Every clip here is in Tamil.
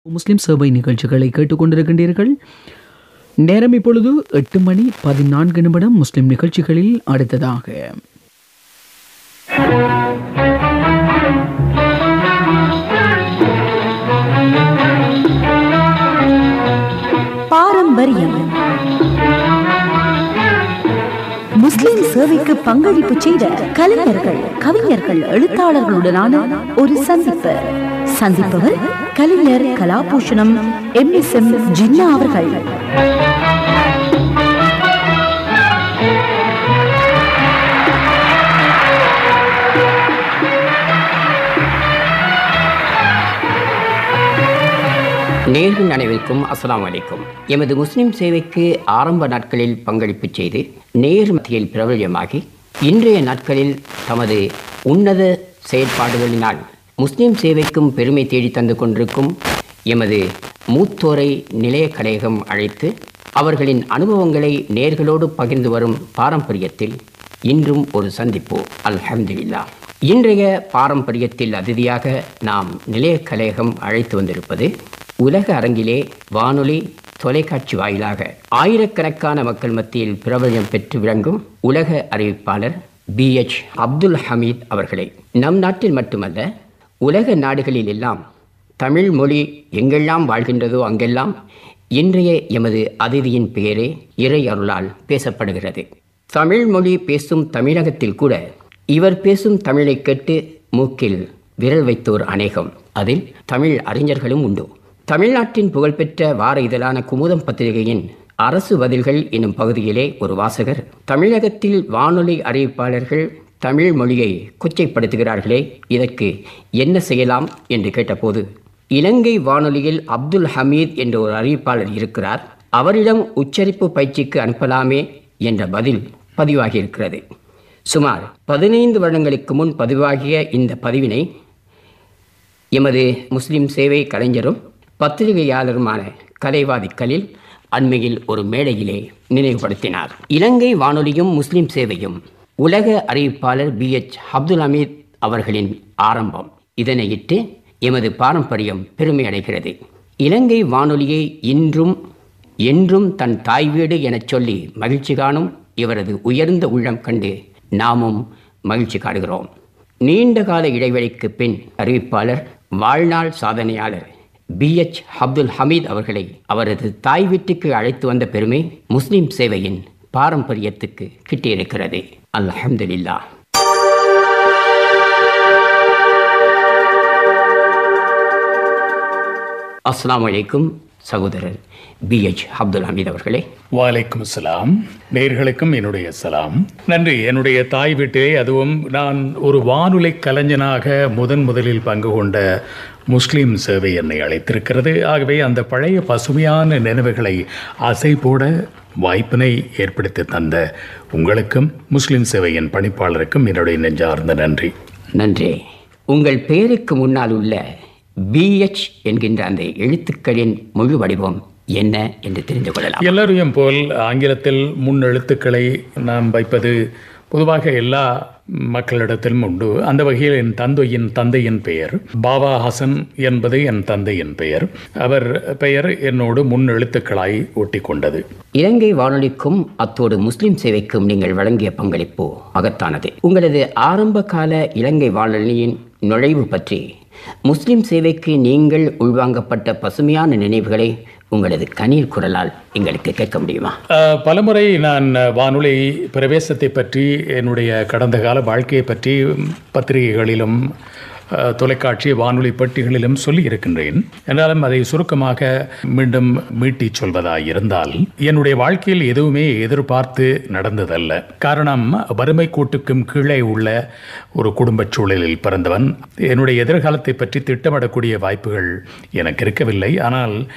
முஸ்லிம் சேவை நிகழ்ச்சிகளை கேட்டுக்கொண்டிருக்கின்றீர்கள் நேரம் இப்பொழுது எட்டு மணி பதினான்கு நிமிடம் முஸ்லிம் நிகழ்ச்சிகளில் அடுத்ததாக பாரம்பரியம் முஸ்லிம் சேவைக்கு பங்களிப்பு செய்த கலைஞர்கள் கவிஞர்கள் எழுத்தாளர்களுடனான ஒரு சந்திப்பு சந்திப்பவர் கலைஞர் Kalabhushanam M S M Jinna அவர்கள் நேர்கள் அனைவருக்கும் அஸ்ஸலாமு அலைக்கும் எமது முஸ்லிம் சேவைக்கு ஆரம்ப நாட்களில் பங்களிப்பு செய்து நேர் மத்தியில் பிரபல்யமாகி இன்றைய நாட்களில் தமது உன்னத செயற்பாடுகளினால் முஸ்லிம் சேவைக்கும் பெருமை தேடி தந்து கொண்டிருக்கும் எமது மூத்தோரை நிலைய கலையகம் அழைத்து அவர்களின் அனுபவங்களை நேர்களோடு பகிர்ந்து வரும் பாரம்பரியத்தில் இன்றும் ஒரு சந்திப்பு அல்ஹம்துலில்லா இன்றைய பாரம்பரியத்தில் அதிதியாக நாம் நிலைய கலையகம் அழைத்து வந்திருப்பது உலக அரங்கிலே வானொலி தொலைக்காட்சி வாயிலாக ஆயிரக்கணக்கான மக்கள் மத்தியில் பிரபல்யம் பெற்று விளங்கும் உலக அறிவிப்பாளர் பி எச் அப்துல் ஹமீத் அவர்களை நம் நாட்டில் மட்டுமல்ல உலக நாடுகளில் எல்லாம் தமிழ் மொழி எங்கெல்லாம் வாழ்கின்றதோ அங்கெல்லாம் இன்றைய எமது அதிதியின் பெயரே இறை அருளால் பேசப்படுகிறது தமிழ் மொழி பேசும் தமிழகத்தில் கூட இவர் பேசும் தமிழை கேட்டு மூக்கில் விரல் வைத்தோர் அநேகம் அதில் தமிழ் அறிஞர்களும் உண்டு தமிழ்நாட்டின் புகழ்பெற்ற வார இதழான குமுதம் பத்திரிகையின் அரசு பதில்கள் என்னும் பகுதியிலே ஒரு வாசகர் தமிழகத்தில் வானொலி அறிவிப்பாளர்கள் தமிழ் மொழியை கொச்சைப்படுத்துகிறார்களே இதற்கு என்ன செய்யலாம் என்று கேட்டபோது இலங்கை வானொலியில் அப்துல் ஹமீத் என்ற ஒரு அறிவிப்பாளர் இருக்கிறார் அவரிடம் உச்சரிப்பு பயிற்சிக்கு அனுப்பலாமே என்ற பதில் பதிவாகியிருக்கிறது சுமார் பதினைந்து வருடங்களுக்கு முன் பதிவாகிய இந்த பதிவினை எமது முஸ்லிம் சேவை கலைஞரும் பத்திரிகையாளருமான கலைவாதி கலில் அண்மையில் ஒரு மேடையிலே நினைவுபடுத்தினார் இலங்கை வானொலியும் முஸ்லிம் சேவையும் உலக அறிவிப்பாளர் பி எச் அப்துல் ஹமீத் அவர்களின் ஆரம்பம் இதனையிட்டு எமது பாரம்பரியம் பெருமை அடைகிறது இலங்கை வானொலியை இன்றும் என்றும் தன் தாய் வீடு எனச் சொல்லி மகிழ்ச்சி காணும் இவரது உயர்ந்த உள்ளம் கண்டு நாமும் மகிழ்ச்சி காடுகிறோம் நீண்ட கால இடைவெளிக்கு பின் அறிவிப்பாளர் வாழ்நாள் சாதனையாளர் பி எச் அப்துல் ஹமீத் அவர்களை அவரது தாய் வீட்டுக்கு அழைத்து வந்த பெருமை முஸ்லிம் சேவையின் பாரம்பரியத்துக்கு கிட்டியிருக்கிறது அல்ஹம்துலில்லா அஸ்ஸலாமு அலைக்கும் சகோதரர் பி எச் அப்துல் ஹமீத் அவர்களே வலைக்கும் சலாம் நேர்களுக்கும் என்னுடைய சலாம் நன்றி என்னுடைய தாய் வீட்டிலே அதுவும் நான் ஒரு வானொலி கலைஞனாக முதன் முதலில் பங்கு கொண்ட முஸ்லீம் சேவை என்னை அழைத்திருக்கிறது ஆகவே அந்த பழைய பசுமையான நினைவுகளை அசை போட வாய்ப்பினை ஏற்படுத்தி தந்த உங்களுக்கும் முஸ்லீம் சேவையின் பணிப்பாளருக்கும் என்னுடைய நெஞ்சார்ந்த நன்றி நன்றி உங்கள் பெயருக்கு முன்னால் உள்ள பிஎச் என்கின்ற அந்த எழுத்துக்களின் முழு வடிவம் என்ன என்று தெரிந்து கொள்ளலாம் எல்லாரையும் போல் ஆங்கிலத்தில் முன் எழுத்துக்களை நாம் வைப்பது பொதுவாக எல்லா மக்களிடத்திலும் உண்டு அந்த வகையில் என் தந்தையின் தந்தையின் பெயர் பாபா ஹசன் என்பது என் தந்தையின் பெயர் அவர் பெயர் என்னோடு முன் எழுத்துக்களாய் ஒட்டி கொண்டது இலங்கை வானொலிக்கும் அத்தோடு முஸ்லிம் சேவைக்கும் நீங்கள் வழங்கிய பங்களிப்பு மகத்தானது உங்களது ஆரம்ப கால இலங்கை வானொலியின் நுழைவு பற்றி முஸ்லிம் சேவைக்கு நீங்கள் உள்வாங்கப்பட்ட பசுமையான நினைவுகளை உங்களது கண்ணீர் குரலால் எங்களுக்கு கேட்க முடியுமா அஹ், பலமுறை நான் வானொலி பிரவேசத்தை பற்றி என்னுடைய கடந்த கால வாழ்க்கையை பற்றி பத்திரிகைகளிலும் அஹ், தொலைக்காட்சி வானொலி பெட்டிகளிலும் சொல்லி இருக்கின்றேன் என்றாலும் அதை சுருக்கமாக மீண்டும் மீட்டிச் சொல்வதாய் இருந்தால் என்னுடைய வாழ்க்கையில் எதுவுமே எதிர்பார்த்து நடந்ததல்ல காரணம் வறுமை கூட்டுக்கும் கீழே உள்ள ஒரு குடும்பச் சூழலில் பிறந்தவன் என்னுடைய எதிர்காலத்தை பற்றி திட்டமிடக்கூடிய வாய்ப்புகள் எனக்கு இருக்கவில்லை ஆனால்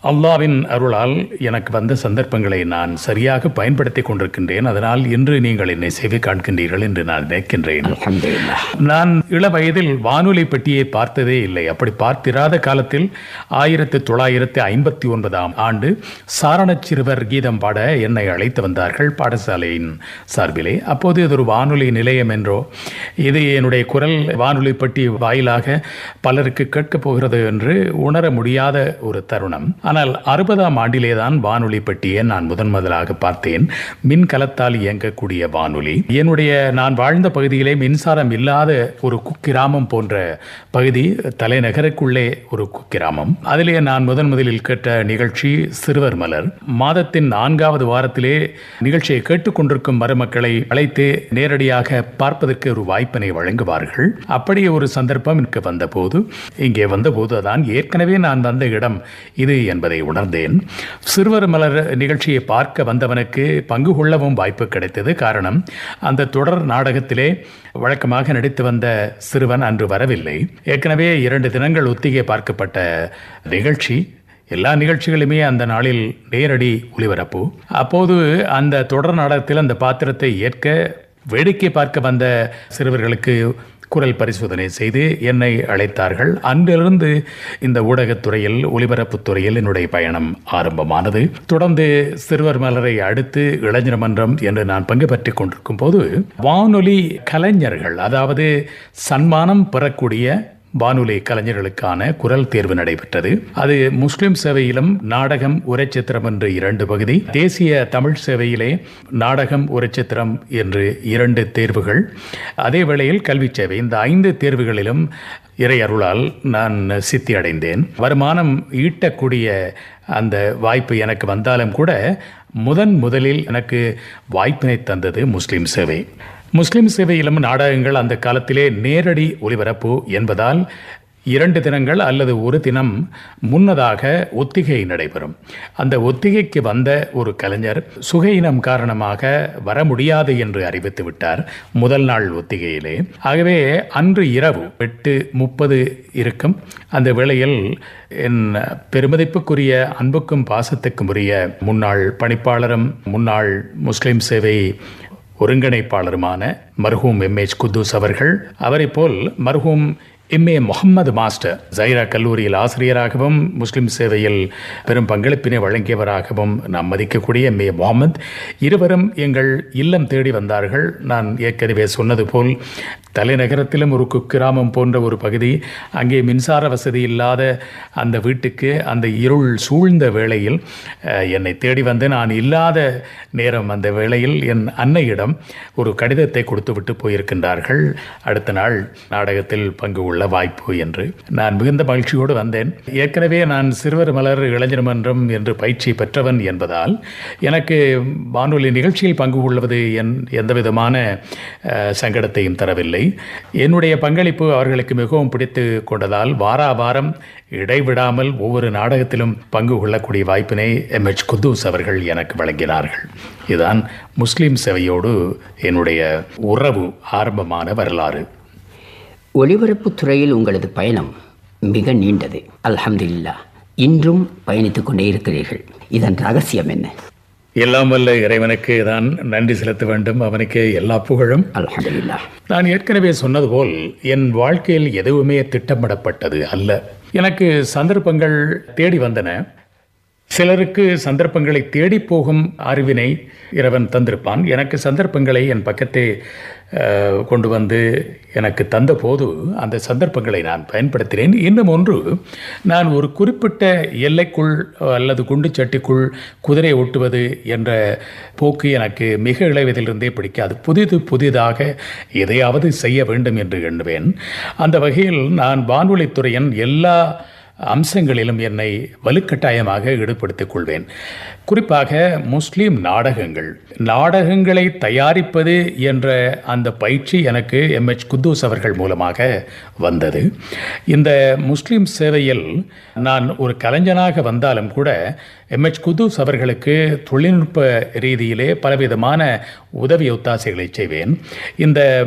அல்லாவின் அருளால் எனக்கு வந்த சந்தர்ப்பங்களை நான் சரியாக பயன்படுத்தி கொண்டிருக்கின்றேன் அதனால் இன்று நீங்கள் என்னை செவி காண்கின்றீர்கள் என்று நான் நினைக்கின்றேன் அல்ஹம்துலில்லாஹ் நான் இள வயதில் வானொலி பெட்டியை பார்த்ததே இல்லை அப்படி பார்த்திராத காலத்தில் ஆயிரத்தி தொள்ளாயிரத்தி ஐம்பத்தி ஒன்பதாம் ஆண்டு சாரணச் சிறுவர் கீதம் பாட என்னை அழைத்து வந்தார்கள் பாடசாலையின் சார்பிலே அப்போது இது ஒரு வானொலி நிலையம் என்றோ இது என்னுடைய குரல் வானொலி பெட்டி வாயிலாக பலருக்கு கேட்கப் போகிறது என்று உணர முடியாத ஒரு தருணம் ஆனால் அறுபதாம் ஆண்டிலே தான் வானொலி பெட்டியை நான் முதன் முதலாக பார்த்தேன் மின் கலத்தால் இயங்கக்கூடிய வானொலி என்னுடைய நான் வாழ்ந்த பகுதியிலே மின்சாரம் இல்லாத ஒரு குக்கிராமம் போன்ற பகுதி தலைநகருக்குள்ளே ஒரு குக்கிராமம் அதிலே நான் முதன் முதலில் கேட்ட நிகழ்ச்சி சிறுவர் மலர் மாதத்தின் நான்காவது வாரத்திலே நிகழ்ச்சியை கேட்டுக்கொண்டிருக்கும் மருமக்களை அழைத்து நேரடியாக பார்ப்பதற்கு ஒரு வாய்ப்பினை வழங்குவார்கள் அப்படி ஒரு சந்தர்ப்பம் எனக்கு வந்தபோது இங்கே வந்தபோது தான் ஏற்கனவே நான் வந்த இடம் இது என்பதை உணர்ந்தேன் சிறுவர் மலர் நிகழ்ச்சியை பார்க்க வந்தவனுக்கு பங்கு கொள்ளவும் வாய்ப்பு கிடைத்தது காரணம் அந்த தொடர் நாடகத்திலே வழக்கமாக நடித்து வந்த சிறுவன் அன்று வரவில்லை ஏற்கனவே இரண்டு தினங்கள் ஒத்திகை பார்க்கப்பட்ட நிகழ்ச்சி எல்லா நிகழ்ச்சிகளுமே அந்த நாளில் நேரடி ஒளிபரப்பு அப்போது அந்த தொடர் நாடகத்தில் அந்த பாத்திரத்தை ஏற்க வேடிக்கை பார்க்க வந்த சிறுவர்களுக்கு குரல் பரிசோதனை செய்து என்னை அழைத்தார்கள் அன்றிலிருந்து இந்த ஊடகத்துறையில் ஒலிபரப்புத் துறையில் என்னுடைய பயணம் ஆரம்பமானது தொடர்ந்து சிறுவர் மலரை அடுத்து இளைஞர் மன்றம் என்று நான் பங்கு பெற்றுக் கொண்டிருக்கும் போது வானொலி கலைஞர்கள் அதாவது சன்மானம் பெறக்கூடிய வானொலி கலைஞர்களுக்கான குரல் தேர்வு நடைபெற்றது அது முஸ்லிம் சேவையிலும் நாடகம் உரைச்சித்திரம் என்று இரண்டு பகுதி தேசிய தமிழ் சேவையிலே நாடகம் உரைச்சித்திரம் என்று இரண்டு தேர்வுகள் அதே வேளையில் கல்வி சேவை இந்த ஐந்து தேர்வுகளிலும் இறை அருளால் நான் சித்தி அடைந்தேன் வருமானம் ஈட்டக்கூடிய அந்த வாய்ப்பு எனக்கு வந்தாலும் கூட முதன் முதலில் எனக்கு வாய்ப்பினை தந்தது முஸ்லிம் சேவை முஸ்லிம் சேவையிலும் நாடகங்கள் அந்த காலத்திலே நேரடி ஒளிபரப்பு என்பதால் இரண்டு தினங்கள் அல்லது ஒரு தினம் முன்னதாக ஒத்திகை நடைபெறும் அந்த ஒத்திகைக்கு வந்த ஒரு கலைஞர் சுகையினம் காரணமாக வர முடியாது என்று அறிவித்து விட்டார் முதல் நாள் ஒத்திகையிலே ஆகவே அன்று இரவு எட்டு முப்பது இருக்கும் அந்த வேளையில் என் பெருமதிப்புக்குரிய அன்புக்கும் பாசத்துக்கும் உரிய முன்னாள் பணிப்பாளரும் முன்னாள் முஸ்லிம் சேவை ஒருங்கிணைப்பாளருமான மர்ஹூம் எம்ஏச் குத்தூஸ் அவர்கள் அவரை போல் மர்ஹூம் எம்ஏ முகமது மாஸ்டர் ஜைரா கல்லூரியில் ஆசிரியராகவும் முஸ்லிம் சேவையில் பெரும் பங்களிப்பினை வழங்கியவராகவும் நாம் மதிக்கக்கூடிய எம்ஏ முகமது இருவரும் எங்கள் இல்லம் தேடி வந்தார்கள் நான் ஏற்கனவே சொன்னது போல் தலைநகரத்திலும் ஒரு குக்கிராமம் போன்ற ஒரு பகுதி அங்கே மின்சார வசதி இல்லாத அந்த வீட்டுக்கு அந்த இருள் சூழ்ந்த வேளையில் அஹ், என்னை தேடி வந்து நான் இல்லாத நேரம் அந்த வேளையில் என் அன்னையிடம் ஒரு கடிதத்தை கொடுத்துவிட்டு போயிருக்கின்றார்கள் அடுத்த நாள் நாடகத்தில் பங்கு உள்ள வாய்ப்பு என்று நான் மிகுந்த மகிழ்ச்சியோடு வந்தேன் ஏற்கனவே நான் சிறுவர் மலர் இளைஞர் மன்றம் என்று பயிற்சி பெற்றவன் என்பதால் எனக்கு வானொலி நிகழ்ச்சியில் பங்கு கொள்வது என் எந்த விதமான அஹ், சங்கடத்தையும் தரவில்லை என்னுடைய பங்களிப்பு அவர்களுக்கு மிகவும் பிடித்து கொண்டதால் வாரா வாரம் இடைவிடாமல் ஒவ்வொரு நாடகத்திலும் பங்கு கொள்ளக்கூடிய வாய்ப்பினை எம் எச் குத்தூஸ் அவர்கள் எனக்கு வழங்கினார்கள் இதுதான் முஸ்லிம் சேவையோடு என்னுடைய உறவு ஆரம்பமான வரலாறு ஒலிபரப்புத் துறையில் உங்களது பயணம் மிக நீண்டது அல்ஹம்துலில்லாஹ் இன்றும் பயணித்துக் கொண்டே இருக்கிறீர்கள் இதன் ரகசியம் என்ன எல்லாம் வல்ல இறைவனுக்கு தான் நன்றி செலுத்த வேண்டும் அவனுக்கு எல்லா புகழும் அல்ஹம்துலில்லாஹ் நான் ஏற்கனவே சொன்னது போல் என் வாழ்க்கையில் எதுவுமே திட்டமிடப்பட்டது அல்ல எனக்கு சந்தர்ப்பங்கள் தேடி வந்தன சிலருக்கு சந்தர்ப்பங்களை தேடி போகும் அறிவினை இறைவன் தந்திருப்பான் எனக்கு சந்தர்ப்பங்களை என் பக்கத்தே அஹ், கொண்டு வந்து எனக்கு தந்தபோது அந்த சந்தர்ப்பங்களை நான் பயன்படுத்தினேன் இன்னும் ஒன்று நான் ஒரு குறிப்பிட்ட எல்லைக்குள் அல்லது குண்டுச்சட்டிக்குள் குதிரை ஓட்டுவது என்ற போக்கு எனக்கு மிக இளைவதிலிருந்தே பிடிக்காது புதிது புதிதாக எதையாவது செய்ய வேண்டும் என்று எண்ணுவேன் அந்த வகையில் நான் வானொலித்துறையின் எல்லா அம்சங்களிலும் என்னை வலுக்கட்டாயமாக ஈடுபடுத்திக் கொள்வேன் குறிப்பாக முஸ்லீம் நாடகங்கள் நாடகங்களை தயாரிப்பது என்ற அந்த பயிற்சி எனக்கு எம்எச் குத்தூஸ் அவர்கள் மூலமாக வந்தது இந்த முஸ்லீம் சேவையில் நான் ஒரு கலைஞனாக வந்தாலும் கூட எம்எச் குத்தூஸ் அவர்களுக்கு தொழில்நுட்ப ரீதியிலே பலவிதமான உதவி ஒத்தாசைகளை செய்வேன் இந்த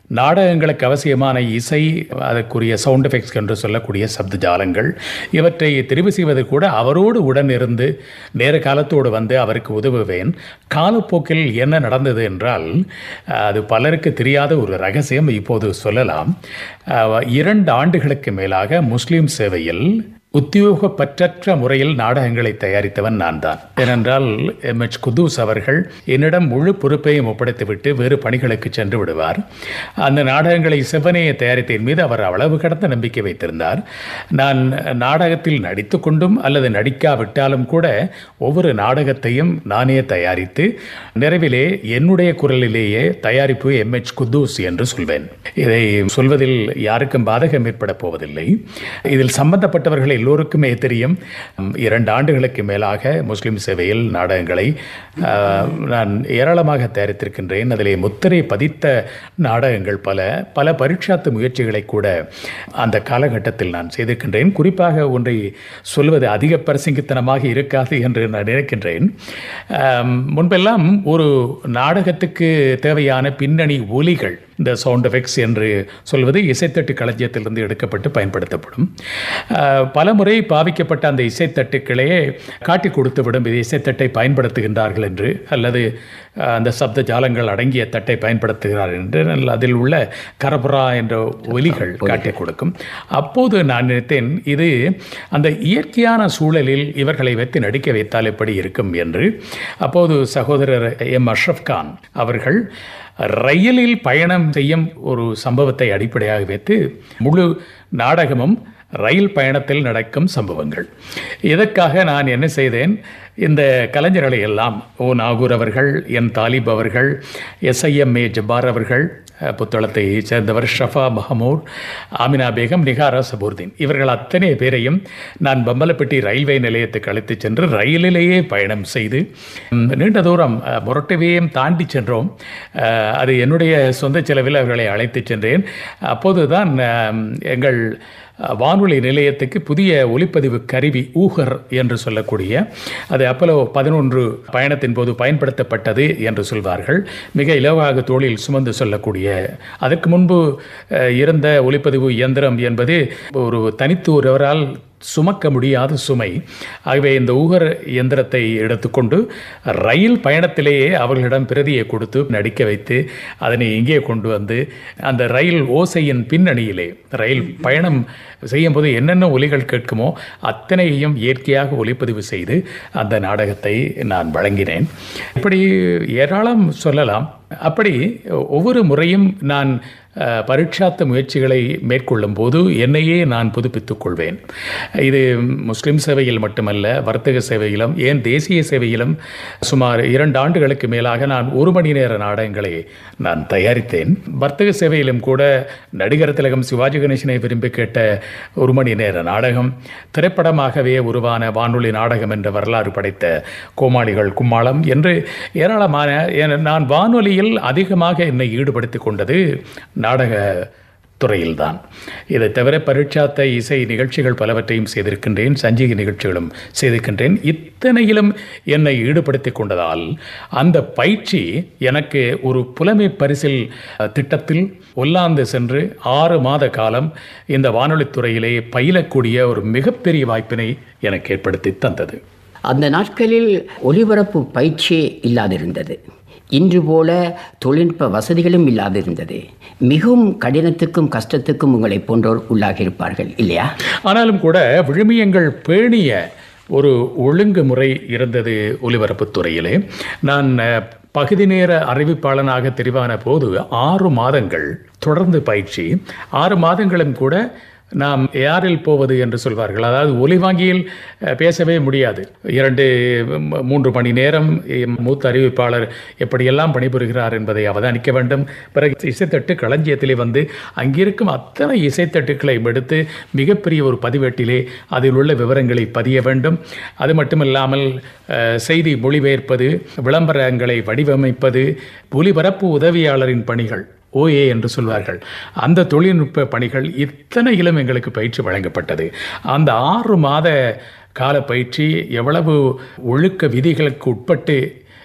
நாடகங்களுக்கு அவசியமான இசை அதற்குரிய சவுண்ட் எஃபெக்ட்ஸ் என்று சொல்லக்கூடிய சப்த ஜாலங்கள் இவற்றை தெரிவு செய்வது கூட அவரோடு உடன் இருந்து நேர காலத்தோடு வந்து அவருக்கு உதவுவேன் காலப்போக்கில் என்ன நடந்தது என்றால் அது பலருக்கு தெரியாத ஒரு ரகசியம் இப்போது சொல்லலாம் அஹ், இரண்டு ஆண்டுகளுக்கு மேலாக முஸ்லிம் சேவையில் உத்தியோகப்பற்றற்ற முறையில் நாடகங்களை தயாரித்தவன் நான் தான் ஏனென்றால் எம் எச் குதூஸ் அவர்கள் என்னிடம் முழு பொறுப்பையும் ஒப்படைத்துவிட்டு வேறு பணிகளுக்கு சென்று விடுவார் அந்த நாடகங்களை செவ்வனையை தயாரித்ததின் மீது அவர் அளவு கடந்த நம்பிக்கை வைத்திருந்தார் நான் நாடகத்தில் நடித்து கொண்டும் அல்லது நடிக்காவிட்டாலும் கூட ஒவ்வொரு நாடகத்தையும் நானே தயாரித்து நிறைவிலே என்னுடைய குரலிலேயே தயாரிப்பு எம் எச் குதூஸ் என்று சொல்வேன் இதை சொல்வதில் யாருக்கும் பாதகம் ஏற்பட போவதில்லை இதில் சம்பந்தப்பட்டவர்கள் எல்லோருக்குமே தெரியும் உம், இரண்டு ஆண்டுகளுக்கு மேலாக முஸ்லிம் சேவையில் நாடகங்களை ஆஹ், நான் ஏராளமாக தயாரித்திருக்கின்றேன் அதிலே முத்திரை பதித்த நாடகங்கள் பல பல பரீட்சாத்து முயற்சிகளை கூட அந்த காலகட்டத்தில் நான் செய்திருக்கின்றேன் குறிப்பாக ஒன்றை சொல்வது அதிக பரிசங்கித்தனமாக இருக்காது என்று நான் நினைக்கின்றேன் ஆம், முன்பெல்லாம் ஒரு நாடகத்துக்கு தேவையான பின்னணி ஒலிகள் இந்த சவுண்ட் எஃபெக்ட்ஸ் என்று சொல்வது இசைத்தட்டு களஞ்சியத்திலிருந்து எடுக்கப்பட்டு பயன்படுத்தப்படும் ஆஹ், பலமுறை பாவிக்கப்பட்ட அந்த இசைத்தட்டுக்களே காட்டி கொடுத்துவிடும் இது இசைத்தட்டை பயன்படுத்துகின்றார்கள் என்று அல்லது ஆஹ், அந்த சப்த ஜாலங்கள் அடங்கிய தட்டை பயன்படுத்துகிறார்கள் என்று அல்ல, அதில் உள்ள கரபுரா என்ற ஒலிகள் காட்டி கொடுக்கும் அப்போது நான் நினைத்தேன் இது அந்த இயற்கையான சூழலில் இவர்களை வைத்து நடிக்க வைத்தால் எப்படி இருக்கும் என்று அப்போது சகோதரர் எம் அஷ்ரப் கான் அவர்கள் ரயிலில் பயணம் செய்யும் ஒரு சம்பவத்தை அடிப்படையாக வைத்து முழு நாடகமும் ரயில் பயணத்தில் நடக்கும் சம்பவங்கள் இதற்காக நான் என்ன செய்தேன் இந்த கலைஞர்களை எல்லாம் ஓ நாகூர் அவர்கள் என் தாலிப் அவர்கள் எஸ்ஐஎம்ஏ ஜப்பார் அவர்கள் அஹ், புத்தளத்தை சேர்ந்தவர் ஷஃபா மஹமூர் ஆமினா பேகம் நிகாரா சபூர்தீன் இவர்கள் அத்தனை பேரையும் நான் பம்பலப்பட்டி ரயில்வே நிலையத்துக்கு அழைத்துச் சென்று ரயிலிலேயே பயணம் செய்து ம், நீண்ட தூரம் அஹ், முரட்டுவையும் தாண்டி சென்றோம் அஹ், அது என்னுடைய சொந்த செலவில் அவர்களை அழைத்துச் சென்றேன் அப்போது தான் எங்கள் அஹ், வானொலி நிலையத்துக்கு புதிய ஒலிப்பதிவு கருவி ஊகர் என்று சொல்லக்கூடிய அது அப்பலோ பதினொன்று பயணத்தின் போது பயன்படுத்தப்பட்டது என்று சொல்வார்கள் மிக இலவாக தோளில் சுமந்து சொல்லக்கூடிய அதற்கு முன்பு அஹ், இருந்த ஒலிப்பதிவு இயந்திரம் என்பது ஒரு தனித்து ஒருவரால் சுமக்க முடியாத சுமை ஆகவே இந்த ஊகர் இயந்திரத்தை எடுத்துக்கொண்டு ரயில் பயணத்திலேயே அவர்களிடம் பிரதியை கொடுத்து நடிக்க வைத்து அதனை இங்கே கொண்டு வந்து அந்த ரயில் ஓசையின் பின்னணியிலே ரயில் பயணம் செய்யும்போது என்னென்ன ஒலிகள் கேட்குமோ அத்தனையையும் இயற்கையாக ஒலிப்பதிவு செய்து அந்த நாடகத்தை நான் வழங்கினேன் இப்படி ஏராளம் சொல்லலாம் அப்படி ஒவ்வொரு முறையும் நான் அஹ், பரீட்சாத்த முயற்சிகளை மேற்கொள்ளும் போது என்னையே நான் புதுப்பித்துக் கொள்வேன் இது முஸ்லிம் சேவையில் மட்டுமல்ல வர்த்தக சேவையிலும் ஏன் தேசிய சேவையிலும் சுமார் இரண்டு ஆண்டுகளுக்கு மேலாக நான் ஒரு மணி நேர நாடகங்களை நான் தயாரித்தேன் வர்த்தக சேவையிலும் கூட நடிகர் திலகம் சிவாஜி கணேசனை விரும்பி கேட்ட ஒரு மணி நேர நாடகம் திரைப்படமாகவே உருவான வானொலி நாடகம் என்ற வரலாறு படைத்த கோமாளிகள் கும்மாளம் என்று ஏராளமான ஏன- நான் வானொலியில் அதிகமாக என்னை ஈடுபடுத்திக் கொண்டது நாடக துறையில்தான் இதை தவிர பரீட்சாத்த இசை நிகழ்ச்சிகள் பலவற்றையும் செய்திருக்கின்றேன் சஞ்சிகை நிகழ்ச்சிகளும் செய்திருக்கின்றேன் இத்தனையிலும் என்னை ஈடுபடுத்திக் கொண்டதால் அந்த பயிற்சி எனக்கு ஒரு புலமை பரிசில் அஹ், திட்டத்தில் ஒல்லாந்து சென்று ஆறு மாத காலம் இந்த வானொலித் துறையிலே பயிலக்கூடிய ஒரு மிகப்பெரிய வாய்ப்பினை எனக்கு ஏற்படுத்தி தந்தது அந்த நாட்களில் ஒலிபரப்பு பயிற்சியே இல்லாதிருந்தது இன்று போல தொழில்நுட்ப வசதிகளும் இல்லாதிருந்தது மிகவும் கடினத்துக்கும் கஷ்டத்துக்கும் உங்களை போன்றோர் உள்ளாகியிருப்பார்கள் இல்லையா ஆனாலும் கூட விழுமியங்கள் பேணிய ஒரு ஒழுங்குமுறை இருந்தது ஒலிபரப்புத் துறையிலே நான் அஹ், பகுதி நேர அறிவிப்பாளனாக தெரிவான போது ஆறு மாதங்கள் தொடர்ந்து பயிற்சி ஆறு மாதங்களும் கூட நாம் யாரில் போவது என்று சொல்வார்கள் அதாவது ஒலிவாங்கியில் அஹ், பேசவே முடியாது இரண்டு ம- மூன்று மணி நேரம் எம் மூத்த அறிவிப்பாளர் எப்படியெல்லாம் பணிபுரிகிறார் என்பதை அவதானிக்க வேண்டும் பிறகு இசைத்தட்டு களஞ்சியத்திலே வந்து அங்கிருக்கும் அத்தனை இசைத்தட்டுக்களை எடுத்து மிகப்பெரிய ஒரு பதிவேட்டிலே அதில் உள்ள விவரங்களை பதிய வேண்டும் அது மட்டுமில்லாமல் அஹ், செய்தி மொழிபெயர்ப்பது விளம்பரங்களை வடிவமைப்பது ஒலிபரப்பு உதவியாளரின் பணிகள் ஓஏ என்று சொல்வார்கள் அந்த தொழில்நுட்ப பணிகள் இத்தனையிலும் எங்களுக்கு பயிற்சி வழங்கப்பட்டது அந்த ஆறு மாத கால பயிற்சி எவ்வளவு ஒழுக்க விதிகளுக்கு உட்பட்டு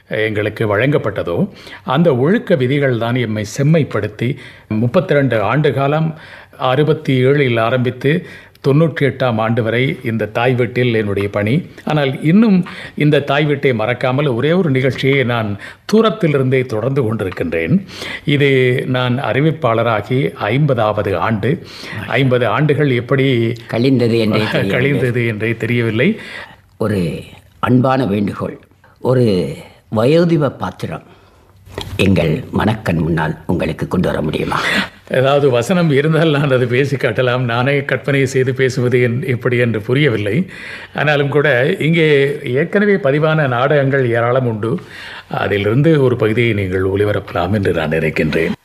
எங்களுக்கு வழங்கப்பட்டதோ அந்த ஒழுக்க விதிகள் தான் எம்மை செம்மைப்படுத்தி முப்பத்தி ரெண்டு ஆண்டு காலம் அறுபத்தி ஏழில் ஆரம்பித்து தொண்ணூற்றி எட்டாம் ஆண்டு வரை இந்த தாய் வீட்டில் என்னுடைய பணி ஆனால் இன்னும் இந்த தாய் வீட்டை மறக்காமல் ஒரே ஒரு நிகழ்ச்சியை நான் தூரத்திலிருந்தே தொடர்ந்து கொண்டிருக்கின்றேன் இது நான் அறிவிப்பாளராகி ஐம்பதாவது ஆண்டு ஐம்பது ஆண்டுகள் எப்படி கழிந்தது என்றே தெரியவில்லை. கழிந்தது என்றே தெரியவில்லை ஒரு அன்பான வேண்டுகோள் ஒரு வயோதிப பாத்திரம் எங்கள் மனக்கண் முன்னால் உங்களுக்கு கொண்டு வர முடியுமா ஏதாவது வசனம் இருந்தால் நான் அதை பேசி காட்டலாம் நானே கற்பனை செய்து பேசுவது என் எப்படி என்று புரியவில்லை ஆனாலும் கூட இங்கே ஏற்கனவே பதிவான நாடகங்கள் ஏராளம் உண்டு அதிலிருந்து ஒரு பகுதியை நீங்கள் ஒளிபரப்பலாம் என்று நான் நினைக்கின்றேன்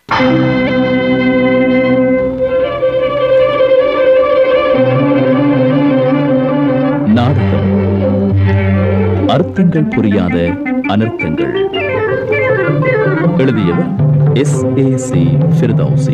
நாடகம் அர்த்தங்கள் புரியாத அனர்த்தங்கள் எழுதியவர் எஸ் ஏ சி ஃபிர்தௌசி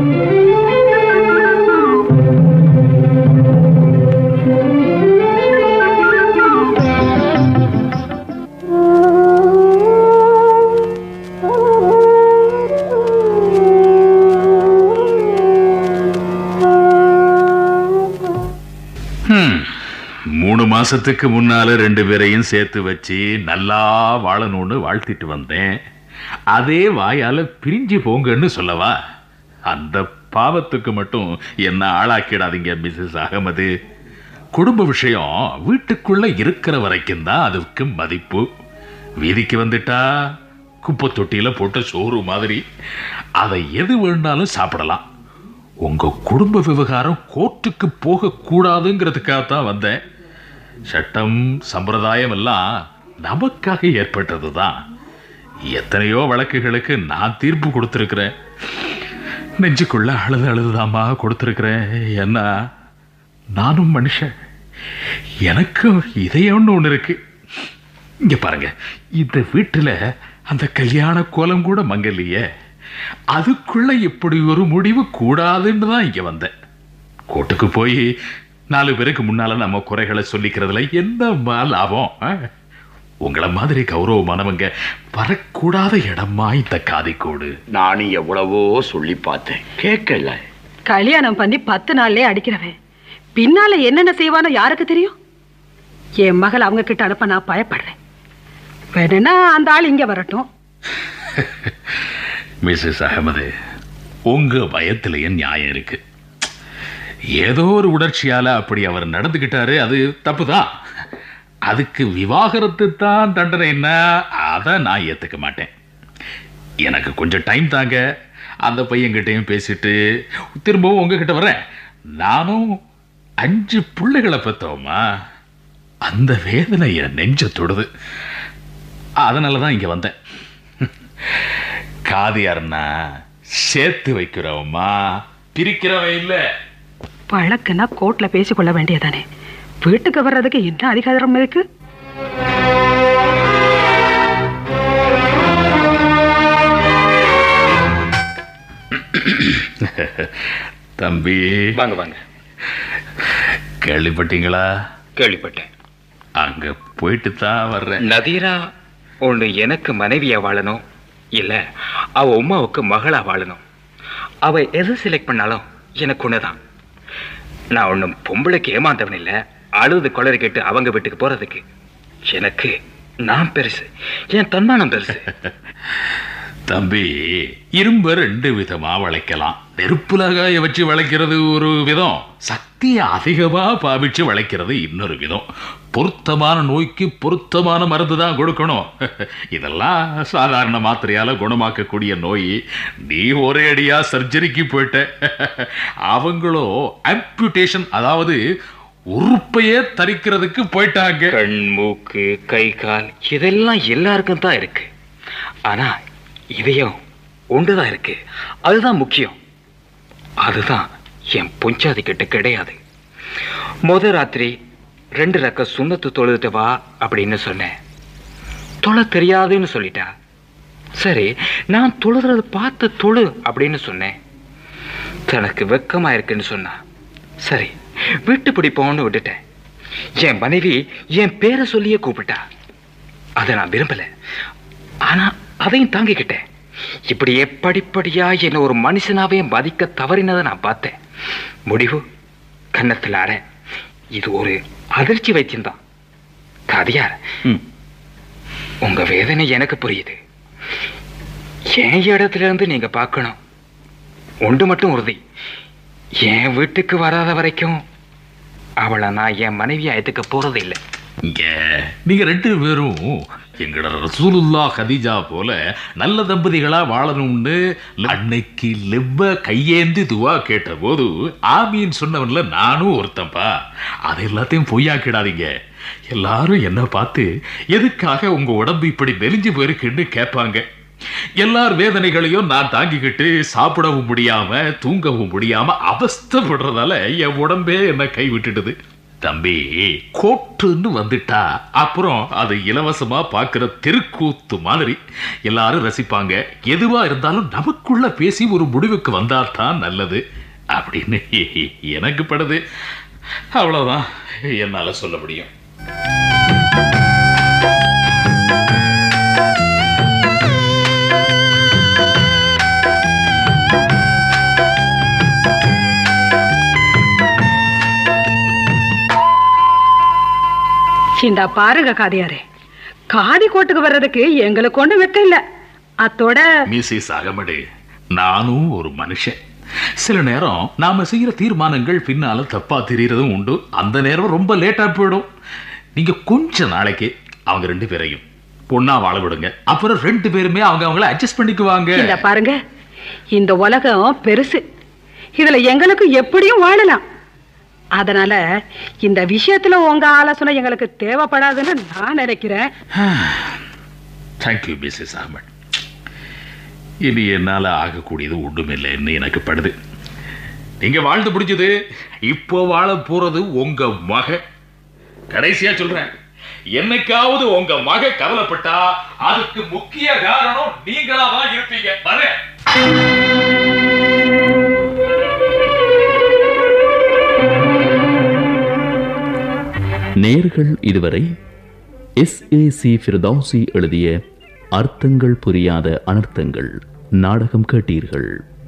மூணு மாசத்துக்கு முன்னால ரெண்டு பேரையும் சேர்த்து வச்சு நல்லா வாழணும்னு வாழ்த்திட்டு வந்தேன் அதே வாயால பிரிஞ்சு போங்கன்னு சொல்லவா அந்த பாவத்துக்கு மட்டும் என்ன ஆளாக்கிடாதீங்க மிஸ்ஸஸ் அகமது குடும்ப விஷயம் வீட்டுக்குள்ள இருக்கிற வரைக்கும் தான் அதுக்கு மதிப்பு வீதிக்கு வந்துட்டா குப்பை தொட்டியில போட்ட சோறு மாதிரி அதை எது வேணாலும் சாப்பிடலாம் உங்க குடும்ப விவகாரம் கோர்ட்டுக்கு போக கூடாதுங்கிறதுக்காக தான் வந்தேன் சட்டம் சம்பிரதாயம் எல்லாம் நமக்காக ஏற்பட்டது தான் எத்தனையோ வழக்குகளுக்கு நான் தீர்ப்பு கொடுத்துருக்கிறேன் நெஞ்சுக்குள்ள அழுது அழுதுதாம்மா கொடுத்துருக்கிறேன் என்ன நானும் மனுஷன் எனக்கும் இதயம்னு ஒன்று இருக்கு இங்க பாருங்க இந்த வீட்டுல அந்த கல்யாண கோலம் கூட மங்கலையே அதுக்குள்ள இப்படி ஒரு முடிவு கூடாதுன்னு தான் இங்க வந்தேன் கோர்ட்டுக்கு போய் நாலு பேருக்கு முன்னால நம்ம குறைகளை சொல்லிக்கிறதுல என்னம்மா லாபம் ஆ? உங்களை மாதிரி கௌரவமானவங்க வரக்கூடாத இடமா இந்த காதிக்கோடு நானும் எவ்வளவோ சொல்லி பார்த்தேன் கேட்கல கல்யாணம் பண்ணி பத்து நாள்லயே அடிக்கிறவன் பின்னால என்னென்ன செய்வானோ யாருக்கு தெரியும் என் மகள் அவங்க கிட்ட அனுப்ப நான் பயப்படுறேன் வேணும்னா அந்த ஆள் இங்க வரட்டும் மிஸ்ஸஸ் அகமது உங்க பயத்திலேயே நியாயம் இருக்கு ஏதோ ஒரு உணர்ச்சியால அப்படி அவர் நடந்துக்கிட்டாரு அது தப்புதான் அதுக்கு விவாகரத்து தான் தண்டனைன்னா அதை நான் ஏத்துக்க மாட்டேன் எனக்கு கொஞ்சம் டைம் தாங்க அந்த பையன்கிட்டயும் பேசிட்டு திரும்பவும் உங்ககிட்ட வரேன் நானும் அஞ்சு பிள்ளைகளை பெற்றோமா அந்த வேதனை என் நெஞ்ச தொடுது அதனால தான் இங்கே வந்தேன் காதியார்னா சேர்த்து வைக்கிறவமா பிரிக்கிறவன் இல்லை வழக்குன்னா கோர்ட்ல பேசிக்கொள்ள வேண்டியதானே வீட்டுக்கு வர்றதுக்கு என்ன அதிகாரம் இருக்கு தம்பி வாங்க வாங்க கேள்விப்பட்டீங்களா கேள்விப்பட்டேன் அங்க போயிட்டு தான் வர்றேன் நதீரா ஒன்று எனக்கு மனைவியா வாழணும் இல்ல அவ உமாவுக்கு மகளா வாழணும் அவ எது செலக்ட் பண்ணாலும் எனக்கு ஒண்ணுதான் நான் ஒன்றும் பொம்பளைக்கு ஏமாந்தவன் இல்லை அழுது கொளறி கேட்டு அவங்க வீட்டுக்கு போறதுக்கு எனக்கு நான் பெருசு என் தன்மானம் பெருசு தம்பி இரும்ப ரெண்டு விதமா வளைக்கலாம் நெருப்புல காய வச்சு வளைக்கிறது ஒரு விதம் சக்தியை அதிகமா பாவிச்சு வளைக்கிறது இன்னொரு விதம் பொருத்தமான நோய்க்கு பொருத்தமான மருந்து தான் கொடுக்கணும் இதெல்லாம் சாதாரண மாத்திரையால குணமாக்கக்கூடிய நோய் நீ ஒரே அடியா சர்ஜரிக்கு போயிட்ட அவங்களோ ஆம்புடேஷன் அதாவது உறுப்பையே தரிக்கிறதுக்கு போயிட்டாங்க கண் மூக்கு கை கால் இதெல்லாம் எல்லாருக்கும் தான் இருக்கு ஆனா இதயம் ஒன்றுதான் இருக்கு அதுதான் முக்கியம் அதுதான் என் பொஞ்சாதி கிட்ட கிடையாது முத ராத்திரி ரெண்டு ரக்க சுண்ணத்து தொழுதுட்டு வா அப்படின்னு சொன்னேன் தொழ தெரியாதுன்னு சொல்லிட்டா சரி நான் தொழுதுறது பார்த்து தொழு அப்படின்னு சொன்னேன் தனக்கு வெக்கமா இருக்குன்னு சொன்னா சரி விட்டு பிடிப்போம்னு விட்டுட்டேன் என் மனைவி என் பேரை சொல்லியே கூப்பிட்டா அதை நான் விரும்பல ஆனா அதையும் தாங்கிக்கிட்டேன் இப்படி எப்படிப்படியா என்ன ஒரு மனுஷனாவே மதிக்க தவறினதை நான் பார்த்தேன் முடிவு கன்னத்தில் அற இது ஒரு அதிர்ச்சி வைத்தியம்தான் கதையார் ம். உங்க வேதனை எனக்கு புரியுது என் இடத்துல இருந்து நீங்க பார்க்கணும் ஒன்று மட்டும் உறுதி என் வீட்டுக்கு வராத வரைக்கும் அவளை நான் என் மனைவியா ஏத்துக்க போறது இல்லை இங்க நீங்க ரெண்டு பேரும் எங்களோட ரசூலுல்லா ஹதீஜா போல நல்ல தம்பதிகளா வாழணும்னு அன்னைக்கு லெவ்வ கையேந்தி துவா கேட்ட போது ஆமீன் சொன்னவன்ல நானும் ஒருத்தன்பா அதை எல்லாத்தையும் பொய்யாக்கிடாதீங்க எல்லாரும் என்ன பார்த்து எதுக்காக உங்க உடம்பு இப்படி மெலிஞ்சு போயிருக்குன்னு கேட்பாங்க எல்லார் வேதனைகளையும் நான் தாங்கிக்கிட்டு சாப்பிடவும் முடியாம தூங்கவும் முடியாம அவஸ்தைப்படுறதால என் உடம்பே என்ன கை விட்டுடுது தம்பி கோட்டுன்னு வந்துட்டா அப்புறம் அது இலவசமா பார்க்கிற தெருக்கூத்து மாதிரி எல்லாரும் ரசிப்பாங்க எதுவா இருந்தாலும் நமக்குள்ள பேசி ஒரு முடிவுக்கு வந்தால்தான் நல்லது அப்படின்னு எனக்கு படுது அவ்வளவுதான் என்னால சொல்ல முடியும் இந்த பாருங்க காதியாரே காதி கோட்டுக்கு வர்றதுக்கு எங்களுக்கு ஒண்ணும் வெக்கம் இல்ல அத்தோட மிஸ்ஸஸ் அகமடு நானும் ஒரு மனுஷன் சில நேரம் நாம செய்யற தீர்மானங்கள் பின்னால தப்பா தெரியறதும் உண்டு அந்த நேரம் ரொம்ப லேட்டா போயிடும் நீங்க கொஞ்ச நாளைக்கு அவங்க ரெண்டு பேரையும் பொண்ணா வாழ விடுங்க அப்புறம் ரெண்டு பேருமே அவங்க அவங்கள அட்ஜஸ்ட் பண்ணிக்குவாங்க இந்த பாருங்க இந்த உலகம் பெருசு இதுல எங்களுக்கு எப்படியும் வாழலாம் அதனால இந்த விஷயத்துல உங்க ஆலோசனை எங்களுக்கு தேவைப்படாதுன்னு நான் நினைக்கிறேன் தேங்க்யூ மிஸ்ஸஸ் அகமட் இனி என்னால ஆகக்கூடியது ஒன்றுமில்லைன்னு எனக்கு படுது நீங்க வாழ்ந்து முடிஞ்சது இப்போ வாழ போறது உங்க மக கடைசியா சொல்றேன் என்னைக்காவது உங்க மக கவலைப்பட்டா அதுக்கு முக்கிய காரணம் நீங்களா தான் இருப்பீங்க வரேன் நேர்கள் இதுவரை எஸ்ஏசி ஃபிர்தௌசி எழுதிய அர்த்தங்கள் புரியாத அனர்த்தங்கள் நாடகம் கேட்டீர்கள்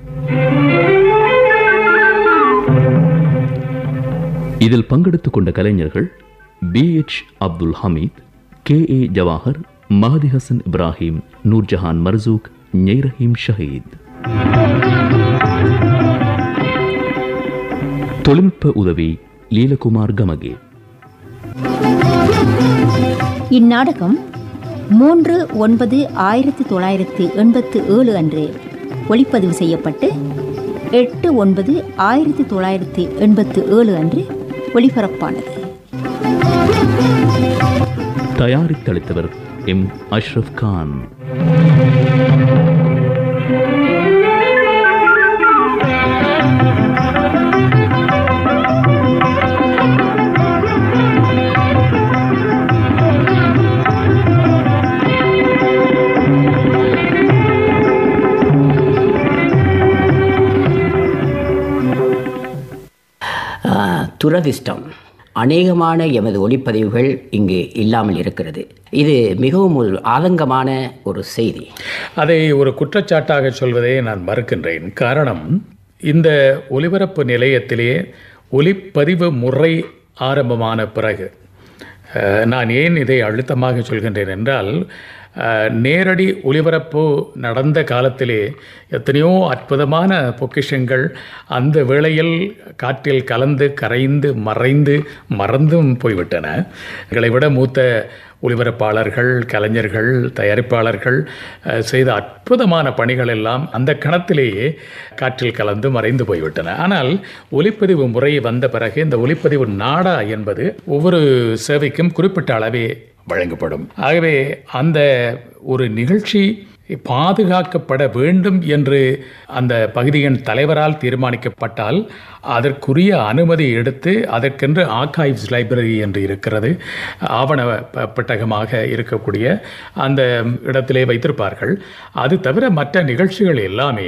இதில் பங்கெடுத்துக் கொண்ட கலைஞர்கள் P H Abdul Hameed K A Jawahar Mahadi Hasan Ibrahim Noorjahan Marzook நெய்ரஹீம் ஷஹீத் தொழில்நுட்ப உதவி லீலகுமார் கமகே இந்நாடகம் மூன்று ஒன்பது ஆயிரத்தி தொள்ளாயிரத்தி எண்பத்து ஏழு அன்று ஒளிப்பதிவு செய்யப்பட்டு எட்டு ஒன்பது ஆயிரத்தி தொள்ளாயிரத்தி எண்பத்து ஏழு அன்று ஒளிபரப்பானது தயாரித்தளித்தவர் எம் அஷ்ரப் கான் ஆ, துரதிர்ஷ்டம் அநேகமான எமது ஒளிப்பதிவுகள் இங்கு இல்லாமல் இருக்கிறது இது மிகவும் ஒரு ஆதங்கமான ஒரு செய்தி அதை ஒரு குற்றச்சாட்டாக சொல்வதை நான் மறுக்கின்றேன் காரணம் இந்த ஒலிபரப்பு நிலையத்திலே ஒலிப்பதிவு முறை ஆரம்பமான பிறகு அஹ், நான் ஏன் இதை அழுத்தமாக சொல்கின்றேன் என்றால் அஹ், நேரடி ஒலிபரப்பு நடந்த காலத்திலே எத்தனையோ அற்புதமான பொக்கிஷங்கள் அந்த வேளையில் காற்றில் கலந்து கரைந்து மறைந்து மறந்தும் போய்விட்டன எங்களை விட மூத்த ஒளிபரப்பாளர்கள் கலைஞர்கள் தயாரிப்பாளர்கள் அஹ், செய்த அற்புதமான பணிகள் எல்லாம் அந்த கணத்திலேயே காற்றில் கலந்து மறைந்து போய்விட்டன ஆனால் ஒலிப்பதிவு முறை வந்த பிறகு இந்த ஒலிப்பதிவு நாடா என்பது ஒவ்வொரு சேவைக்கும் குறிப்பிட்ட அளவே வழங்கப்படும் ஆகவே அந்த ஒரு நிகழ்ச்சி பாதுகாக்கப்பட வேண்டும் என்று அந்த பகுதியின் தலைவரால் தீர்மானிக்கப்பட்டால் அதற்குரிய அனுமதி எடுத்து அதற்கென்று ஆர்கைவ்ஸ் லைப்ரரி என்று இருக்கிறது ஆவண ப- பெட்டகமாக இருக்கக்கூடிய அந்த இடத்திலே வைத்திருப்பார்கள் அது தவிர மற்ற நிகழ்ச்சிகள் எல்லாமே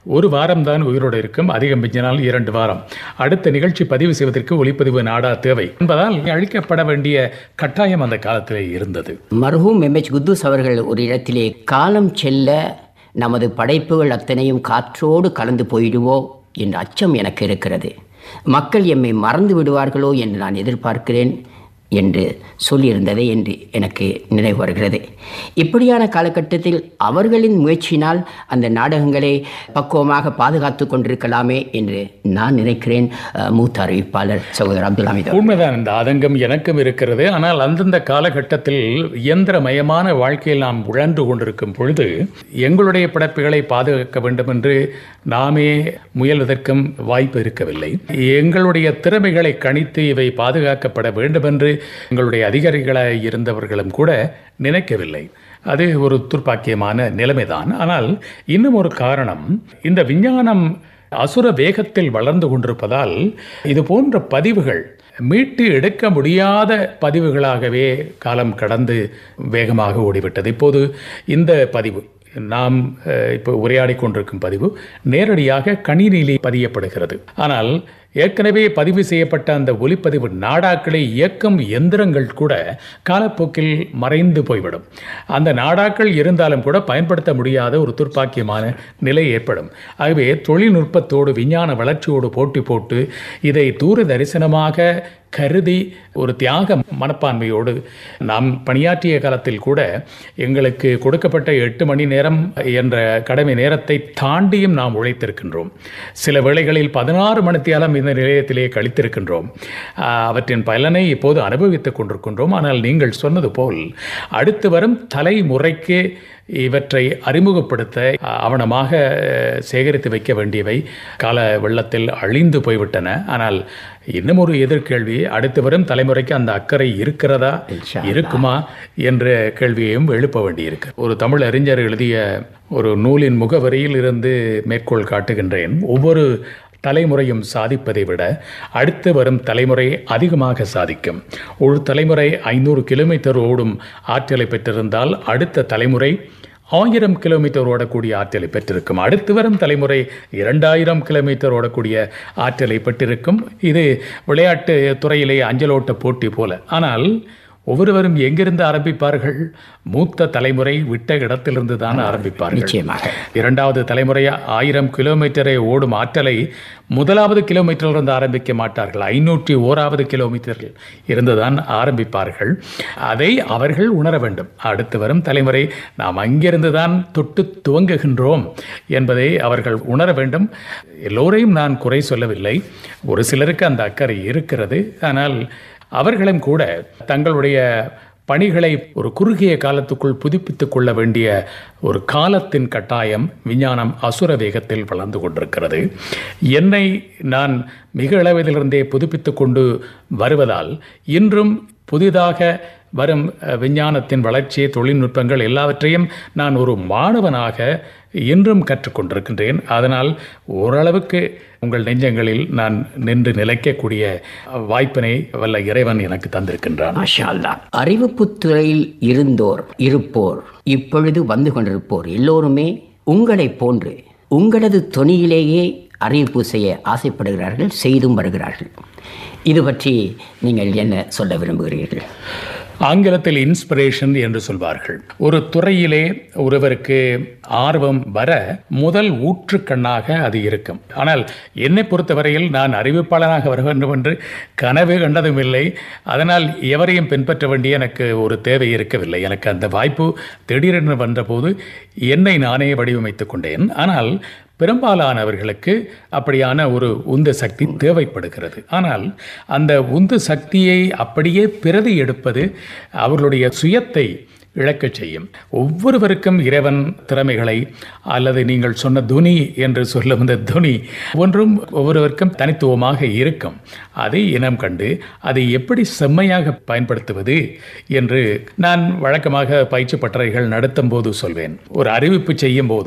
ஒரு வாரம் தான் உயிரோடு இருக்கும் அதிகம் மிஞ்சினால் இரண்டு வாரம் அடுத்த நிகழ்ச்சி பதிவு செய்வதற்கு ஒளிப்பதிவு நாடா தேவை என்பதால் அழிக்கப்பட வேண்டிய கட்டாயம் அந்த காலத்திலே இருந்தது மர்ஹூம் எம்எச் குத்தூஸ் அவர்கள் ஒரு இடத்திலே காலம் செல்ல நமது படைப்புகள் அத்தனையும் காற்றோடு கலந்து போயிடுவோ என்ற அச்சம் எனக்கு இருக்கிறது மக்கள் எம்மை மறந்து விடுவார்களோ என்று நான் எதிர்பார்க்கிறேன் என்று சொல்லியிருந்ததே என்று எனக்கு நினைவு வருகிறது இப்படியான காலகட்டத்தில் அவர்களின் முயற்சியினால் அந்த நாடகங்களை பக்குவமாக பாதுகாத்து கொண்டிருக்கலாமே என்று நான் நினைக்கிறேன் அஹ், மூத்த அறிவிப்பாளர் சகோதரர் அப்துல் ஹமீத் அவர்கள். உண்மைதான் இந்த ஆதங்கம் எனக்கும் இருக்கிறது ஆனால் அந்தந்த காலகட்டத்தில் இயந்திரமயமான வாழ்க்கையில் நாம் உழன்று கொண்டிருக்கும் பொழுது எங்களுடைய படைப்புகளை பாதுகாக்க வேண்டும் என்று நாமே முயல்வதற்கும் வாய்ப்பு இருக்கவில்லை எங்களுடைய திறமைகளை கணித்து இவை பாதுகாக்கப்பட வேண்டும் என்று எங்களுடைய அதிகாரிகளாய் இருந்தவர்களும் கூட நினைக்கவில்லை அது ஒரு துர்ப்பாக்கியமான நிலைமைதான் ஆனால் இன்னும் ஒரு காரணம் இந்த விஞ்ஞானம் அசுர வேகத்தில் வளர்ந்து கொண்டிருப்பதால் இது போன்ற பதிவுகள் மீட்டு எடுக்க முடியாத பதிவுகளாகவே காலம் கடந்து வேகமாக ஓடிவிட்டது இப்போது இந்த பதிவு நாம் அஹ், இப்போ உரையாடி கொண்டிருக்கும் பதிவு நேரடியாக கணினியிலே பதியப்படுகிறது ஆனால் ஏற்கனவே பதிவு செய்யப்பட்ட அந்த ஒலிப்பதிவு நாடாக்களை இயக்கும் எந்திரங்கள் கூட காலப்போக்கில் மறைந்து போய்விடும் அந்த நாடாக்கள் இருந்தாலும் கூட பயன்படுத்த முடியாத ஒரு துர்ப்பாக்கியமான நிலை ஏற்படும் ஆகவே தொழில்நுட்பத்தோடு விஞ்ஞான வளர்ச்சியோடு போட்டி போட்டு இதை தூர தரிசனமாக கருதி ஒரு தியாக மனப்பான்மையோடு நாம் பணியாற்றிய காலத்தில் கூட எங்களுக்கு கொடுக்கப்பட்ட எட்டு மணி நேரம் என்ற கடமை நேரத்தை தாண்டியும் நாம் உழைத்திருக்கின்றோம் சில வேளைகளில் பதினாறு மணித்தியாலம் இந்த நிலையத்திலே கழித்திருக்கின்றோம் ஆஹ், அவற்றின் பலனை இப்போது அனுபவித்துக் கொண்டிருக்கின்றோம் ஆனால் நீங்கள் சொன்னது போல் அடுத்து வரும் தலைமுறைக்கு இவற்றை அறிமுகப்படுத்த ஆவணமாக அஹ், சேகரித்து வைக்க வேண்டியவை கால வெள்ளத்தில் அழிந்து போய்விட்டன ஆனால் இன்னும் ஒரு எதிர்கேள்வி அடுத்து வரும் தலைமுறைக்கு அந்த அக்கறை இருக்கிறதா இருக்குமா என்ற கேள்வியையும் எழுப்ப வேண்டியிருக்கு ஒரு தமிழ் அறிஞர் எழுதிய ஒரு நூலின் முகவரியில் இருந்து மேற்கோள் காட்டுகின்றேன் ஒவ்வொரு தலைமுறையும் சாதிப்பதை விட அடுத்து வரும் தலைமுறை அதிகமாக சாதிக்கும் ஒரு தலைமுறை ஐநூறு கிலோமீட்டர் ஓடும் ஆற்றலை பெற்றிருந்தால் அடுத்த தலைமுறை ஆயிரம் கிலோமீட்டர் ஓடக்கூடிய ஆற்றலை பெற்றிருக்கும் அடுத்து வரும் தலைமுறை இரண்டாயிரம் கிலோமீட்டர் ஓடக்கூடிய ஆற்றலை பெற்றிருக்கும் இது விளையாட்டு துறையிலே அஞ்சலோட்ட போட்டி போல ஆனால் ஒவ்வொருவரும் எங்கிருந்து ஆரம்பிப்பார்கள் மூத்த தலைமுறை விட்ட இடத்திலிருந்து தான் ஆரம்பிப்பார்கள் நிச்சயமாக இரண்டாவது தலைமுறை ஆயிரம் கிலோமீட்டரை ஓடும் ஆற்றலை முதலாவது கிலோமீட்டரிலிருந்து ஆரம்பிக்க மாட்டார்கள் ஐநூற்றி ஓராவது கிலோமீட்டரில் இருந்துதான் ஆரம்பிப்பார்கள் அதை அவர்கள் உணர வேண்டும் அடுத்து வரும் தலைமுறை நாம் அங்கிருந்து தான் தொட்டு துவங்குகின்றோம் என்பதை அவர்கள் உணர வேண்டும் எல்லோரையும் நான் குறை சொல்லவில்லை ஒரு சிலருக்கு அந்த அக்கறை இருக்கிறது ஆனால் அவர்களும் கூட தங்களுடைய பணிகளை ஒரு குறுகிய காலத்துக்குள் புதுப்பித்துக் கொள்ள வேண்டிய ஒரு காலத்தின் கட்டாயம் விஞ்ஞானம் அசுர வேகத்தில் வளர்ந்து கொண்டிருக்கிறது என்னை நான் மிக இளவதிலிருந்தே புதுப்பித்துக் கொண்டு வருவதால் இன்றும் புதிதாக வரும் அஹ், விஞ்ஞானத்தின் வளர்ச்சி தொழில்நுட்பங்கள் எல்லாவற்றையும் நான் ஒரு மாணவனாக இன்றும் கற்றுக்கொண்டிருக்கின்றேன் அதனால் ஓரளவுக்கு உங்கள் நெஞ்சங்களில் நான் நின்று நிலைக்கக்கூடிய அஹ், வாய்ப்பினை வல்ல இறைவன் எனக்கு தந்திருக்கின்றான் மாஷா அல்லாஹ். அறிவிப்புத் துறையில் இருந்தோர் இருப்போர் இப்பொழுது வந்து கொண்டிருப்போர் எல்லோருமே உங்களைப் போன்று உங்களது தொனியிலேயே அறிவிப்பு செய்ய ஆசைப்படுகிறார்கள் செய்தும் வருகிறார்கள் இது பற்றி நீங்கள் என்ன சொல்ல விரும்புகிறீர்கள் ஆங்கிலத்தில் இன்ஸ்பிரேஷன் என்று சொல்வார்கள் ஒரு துறையிலே ஒருவருக்கு ஆர்வம் வர முதல் ஊற்றுக்கண்ணாக அது இருக்கும் ஆனால் என்னை பொறுத்தவரையில் நான் அறிவிப்பாளனாக வர வேண்டும் என்று கனவு கண்டதும் இல்லை அதனால் எவரையும் பின்பற்ற வேண்டிய எனக்கு ஒரு தேவை இருக்கவில்லை எனக்கு அந்த வாய்ப்பு திடீரென்று வந்தபோது என்னை நானே வடிவமைத்துக் கொண்டேன் ஆனால் பெரும்பாலானவர்களுக்கு அப்படியான ஒரு உந்து சக்தி தேவைப்படுகிறது ஆனால் அந்த உந்து சக்தியை அப்படியே பிரதி எடுப்பது அவர்களுடைய சுயத்தை இழக்கச் செய்யும் ஒவ்வொருவருக்கும் இறைவன் திறமைகளை அல்லது நீங்கள் சொன்ன துனி என்று சொல்லும் இந்த துனி ஒன்றும் ஒவ்வொருவருக்கும் தனித்துவமாக இருக்கும் அதை இனம் கண்டு அதை எப்படி செம்மையாக பயன்படுத்துவது என்று நான் வழக்கமாக பயிற்சி பட்டறைகள் நடத்தும் போது சொல்வேன் ஒரு அறிவிப்பு செய்யும் போது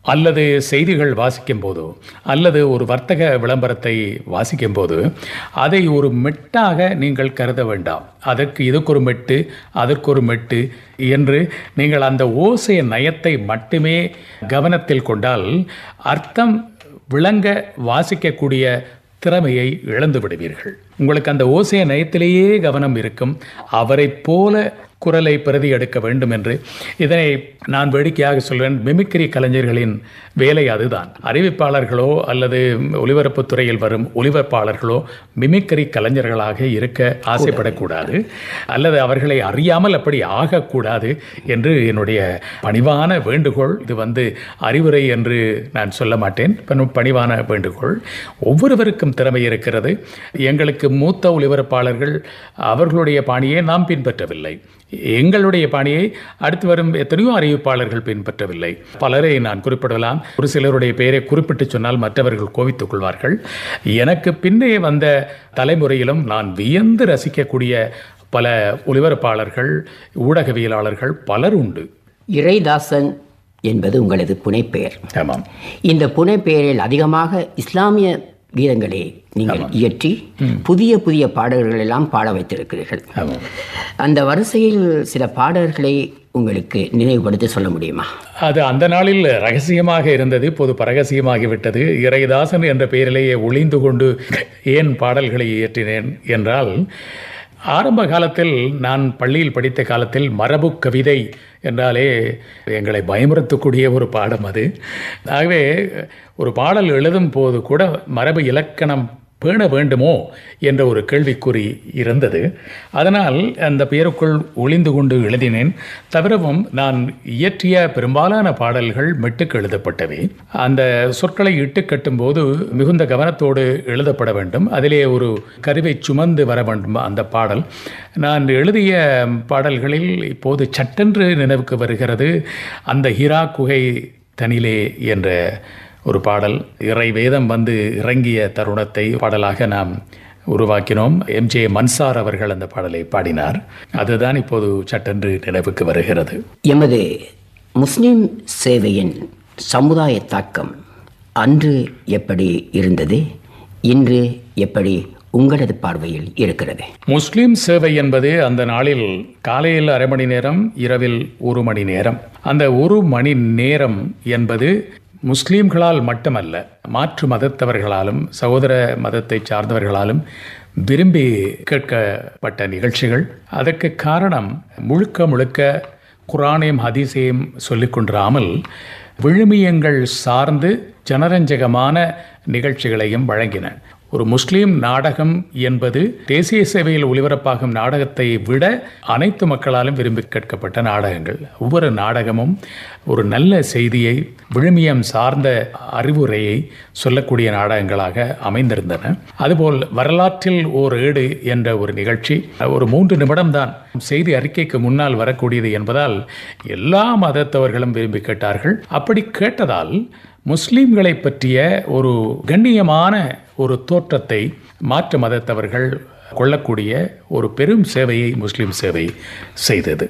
அல்லது செய்திகள் வாசிக்கும் போதோ அல்லது ஒரு வர்த்தக விளம்பரத்தை வாசிக்கும் போது அதை ஒரு மெட்டாக நீங்கள் கருத வேண்டாம் அதற்கு இதுக்கு ஒரு மெட்டு அதற்கு ஒரு மெட்டு என்று நீங்கள் அந்த ஓசைய நயத்தை மட்டுமே கவனத்தில் கொண்டால் அர்த்தம் விளங்க வாசிக்கக்கூடிய திறமையை இழந்து விடுவீர்கள் உங்களுக்கு அந்த ஓசைய நயத்திலேயே கவனம் இருக்கும் அவரைப் போல குரலை பிரதி எடுக்க வேண்டும் என்று இதனை நான் வேடிக்கையாக சொல்வேன் மிமிக்ரி கலைஞர்களின் வேலை அதுதான் அறிவிப்பாளர்களோ அல்லது ஒலிபரப்புத் துறையில் வரும் ஒலிபரப்பாளர்களோ மிமிக்ரி கலைஞர்களாக இருக்க ஆசைப்படக்கூடாது அல்லது அவர்களை அறியாமல் அப்படி ஆகக்கூடாது என்று என்னுடைய பணிவான வேண்டுகோள் இது வந்து அறிவுரை என்று நான் சொல்ல மாட்டேன் பணி- பணிவான வேண்டுகோள் ஒவ்வொருவருக்கும் திறமை இருக்கிறது எங்களுக்கு மூத்த ஒலிபரப்பாளர்கள் அவர்களுடைய பாணியை நாம் பின்பற்றவில்லை எங்களுடைய பாணியை அடுத்து வரும் எத்தனையோ அறிவிப்பாளர்கள் பின்பற்றவில்லை பலரை நான் குறிப்பிடலாம் ஒரு சிலருடைய பெயரை குறிப்பிட்டு சொன்னால் மற்றவர்கள் கோவித்துக் கொள்வார்கள் எனக்கு பின்னே வந்த தலைமுறையிலும் நான் வியந்து ரசிக்கக்கூடிய பல ஒலிபரப்பாளர்கள் ஊடகவியலாளர்கள் பலர் உண்டு இறைதாசன் என்பது உங்களது புனைப்பெயர் ஆமாம் இந்த புனைப்பெயரில் அதிகமாக இஸ்லாமிய கீதங்களை நீங்கள் இயற்றி புதிய புதிய பாடல்கள் எல்லாம் பாட வைத்திருக்கிறீர்கள் ஆமாம் அந்த வரிசையில் சில பாடல்களை உங்களுக்கு நினைவுபடுத்தி சொல்ல முடியுமா அது அந்த நாளில் ரகசியமாக இருந்தது இப்போது பரகசியமாகிவிட்டது இறைதாசன் என்ற பெயரிலேயே ஒளிந்து கொண்டு ஏன் பாடல்களை இயற்றினேன் என்றால் ஆரம்ப காலத்தில் நான் பள்ளியில் படித்த காலத்தில் மரபு கவிதை என்றாலே எங்களை பயமுறுத்தக்கூடிய ஒரு பாடம் அது ஆகவே ஒரு பாடல் எழுதும் போது கூட மரபு இலக்கணம் பேண வேண்டுமோ என்ற ஒரு கேள்விக்குறி இருந்தது அதனால் அந்த பெயருக்குள் ஒளிந்து கொண்டு எழுதினேன் தவிரவும் நான் இயற்றிய பெரும்பாலான பாடல்கள் மெட்டுக்கு எழுதப்பட்டவை அந்த சொற்களை இட்டு கட்டும்போது மிகுந்த கவனத்தோடு எழுதப்பட வேண்டும் அதிலே ஒரு கருவை சுமந்து வர வேண்டும் அந்த பாடல் நான் எழுதிய பாடல்களில் இப்போது சட்டென்று நினைவுக்கு வருகிறது அந்த ஹிரா குகை தனிலே என்ற ஒரு பாடல் இறை வேதம் வந்து இறங்கிய தருணத்தை பாடலாக நாம் உருவாக்கினோம் எம்ஜே மன்சார் அவர்கள் அந்த பாடலை பாடினார் அதுதான் இப்போது சட்டென்று நினைவுக்கு வருகிறது எமது முஸ்லிம் சேவையின் சமுதாய தாக்கம் அன்று எப்படி இருந்தது இன்று எப்படி உங்களது பார்வையில் இருக்கிறது முஸ்லிம் சேவை என்பது அந்த நாளில் காலையில் அரை மணி நேரம் இரவில் ஒரு மணி நேரம் அந்த ஒரு மணி நேரம் என்பது முஸ்லீம்களால் மட்டுமல்ல மாற்று மதத்தவர்களாலும் சகோதர மதத்தை சார்ந்தவர்களாலும் விரும்பி கேட்கப்பட்ட நிகழ்ச்சிகள் அதற்கு காரணம் முழுக்க முழுக்க குரானையும் ஹதீஸையும் சொல்லிக் கொண்டிராமல் விழுமியங்கள் சார்ந்து ஜனரஞ்சகமான நிகழ்ச்சிகளையும் வழங்கின ஒரு முஸ்லீம் நாடகம் என்பது தேசிய சேவையில் ஒளிபரப்பாகும் நாடகத்தை விட அனைத்து மக்களாலும் விரும்பி கேட்கப்பட்ட நாடகங்கள் ஒவ்வொரு நாடகமும் ஒரு நல்ல செய்தியை விழுமியம் சார்ந்த அறிவுரையை சொல்லக்கூடிய நாடகங்களாக அமைந்திருந்தன அதுபோல் வரலாற்றில் ஓர் ஏடு என்ற ஒரு நிகழ்ச்சி ஒரு மூன்று நிமிடம்தான் செய்தி அறிக்கைக்கு முன்னால் வரக்கூடியது என்பதால் எல்லா மதத்தவர்களும் விரும்பி கேட்டார்கள் அப்படி கேட்டதால் முஸ்லீம்களை பற்றிய ஒரு கண்ணியமான ஒரு தோற்றத்தை மாற்று மதத்தவர்கள் கொள்ளக்கூடிய ஒரு பெரும் சேவையை முஸ்லீம் சேவை செய்தது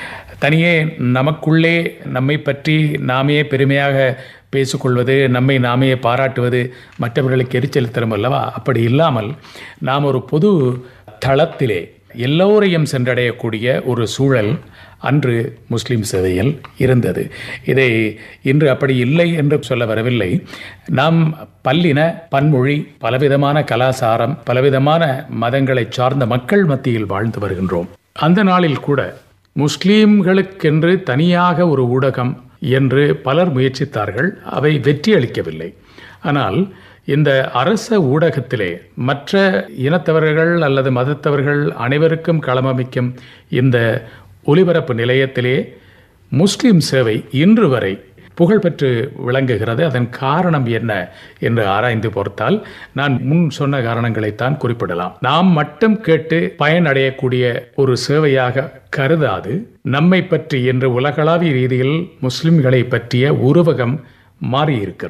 தனியே நமக்குள்ளே நம்மை பற்றி நாமே பெருமையாக பேசிக்கொள்வது நம்மை நாமே பாராட்டுவது மற்றவர்களுக்கு எரிச்சல் தரும் அல்லவா அப்படி இல்லாமல் நாம் ஒரு பொது தளத்திலே எல்லோரையும் சென்றடையக்கூடிய ஒரு சூழல் அன்று முஸ்லீம் சேவையில் இருந்தது இதை இன்று அப்படி இல்லை என்று சொல்ல வரவில்லை நாம் பல்லின பன்மொழி பலவிதமான கலாசாரம் பலவிதமான மதங்களை சார்ந்த மக்கள் மத்தியில் வாழ்ந்து வருகின்றோம் அந்த நாளில் கூட முஸ்லீம்களுக்கென்று தனியாக ஒரு ஊடகம் என்று பலர் முயற்சித்தார்கள் அவை வெற்றியளிக்கவில்லை ஆனால் இந்த அரச ஊடகத்திலே மற்ற இனத்தவர்கள் அல்லது மதத்தவர்கள் அனைவருக்கும் களமமைக்கும் இந்த ஒலிபரப்பு நிலையத்திலே முஸ்லிம் சேவை இன்று வரை புகழ்பெற்று விளங்குகிறது அதன் காரணம் என்ன என்று ஆராய்ந்து பொறுத்தால் நான் முன் சொன்ன காரணங்களைத்தான் குறிப்பிடலாம் நாம் மட்டும் கேட்டு பயனடையக்கூடிய ஒரு சேவையாக கருதாது நம்மை பற்றி என்று உலகளாவிய ரீதியில் முஸ்லிம்களை பற்றிய உருவகம் மாறியிருக்கிறது